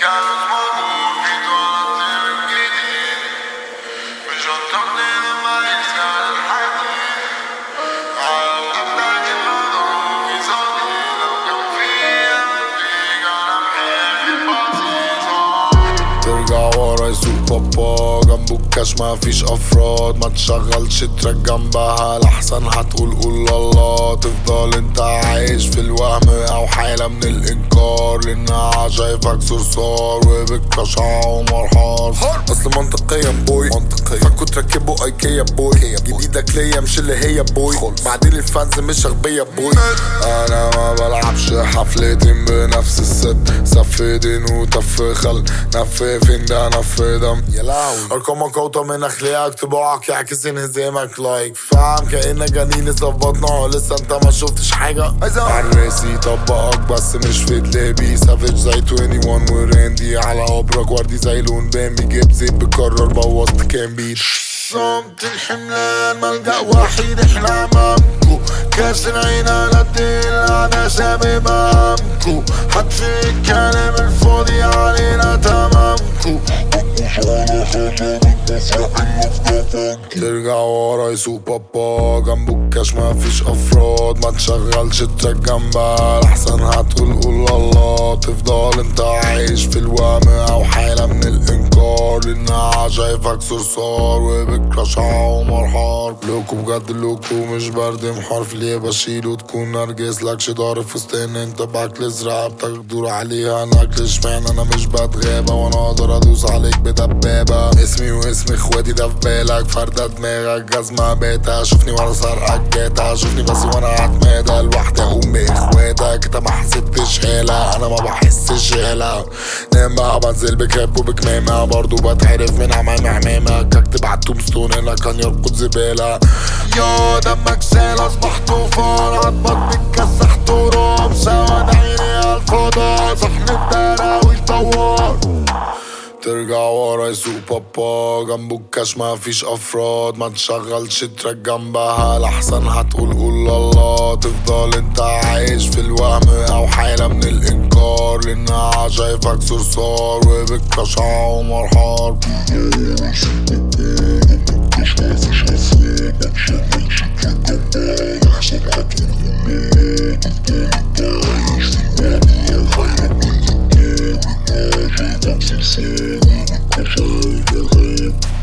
كانت مرور في دورة من جديد مش هتطردني لما يسأل الحديد علمتك المضروب يصلي لو كان في قلبي أنا بحب البسيط ترجع ورا يسوق بابا جنبه الكاش ما فيش افراد ما تشغلش تراك جنبها الاحسن هتقول قول الله تفضل انت عايش في الوهم او حالة من الانكار لانها شايفك صرصار وبكرش عمر حار اصل منطقيا بوي منطقيا فكوا تركبوا ايكيا بوي جديدك ليا مش اللي هي بوي بعدين الفانز مش اغبية بوي انا ما بلعبش حفلتين بنفس الست سف دين وتف خل نف فين ده نف دم يا لهوي ارقامك اوطى من اخلاقك طباعك يعكس انهزامك لايك فاهم كانك جنين في بطنه لسه انت ما شفتش حاجه عراسي طبقك بس مش في دلابي سافيج زي 21 وراندي على قبرك وردي زي لون بامبي جيب زيت بكرر بوظت كام بيت صمت الحملان ملجأ وحيد احنا امامكو كاس العين على الدين انا شامم امامكو هتفي الكلام الفاضي علينا تمامكو ترجع ورا يسوق بابا جنبه الكاش ما فيش افراد ما تشغلش تراك جنبها الاحسن هتقول قول الله تفضل انت عايش في الوهم او حالة من الانكار لانها شايفك صرصار وبكرش عمر حار لوكو بجد لوكو مش بردم حرف ليه بشيله تكون نرجس لكش ضارب فستان انت باكلس رقبتك دور عليها ناكلش اشمعنى انا مش بتغابة وانا اقدر ادوس عليك بدبابة اسمي واسم اخواتي ده في بالك فردة دماغك جزمة باتا شوفني ورا سرقك جاتا شوفني بس وانا عتمادة لوحدي اقوم باخواتك انت ما حسبتش هالة انا ما بحسش هالة نام بقى بنزل بكاب وبكمامة برضو بتعرف من عمام عمامك اكتب على التومستون هنا كان يرقد زبالة يا دمك سال اصبح طوفان عضمك بتكسح تراب سواد عيني على الفضاء صحن الدراويش دوار ترجع ورا يسوق بابا جنبه الكاش ما فيش افراد ما تشغلش تراك جنبها الاحسن هتقول قول الله تفضل انت عايش في الوهم او حالة من الانكار لانها شايفك صرصار وبكرش عمر حار Thank you.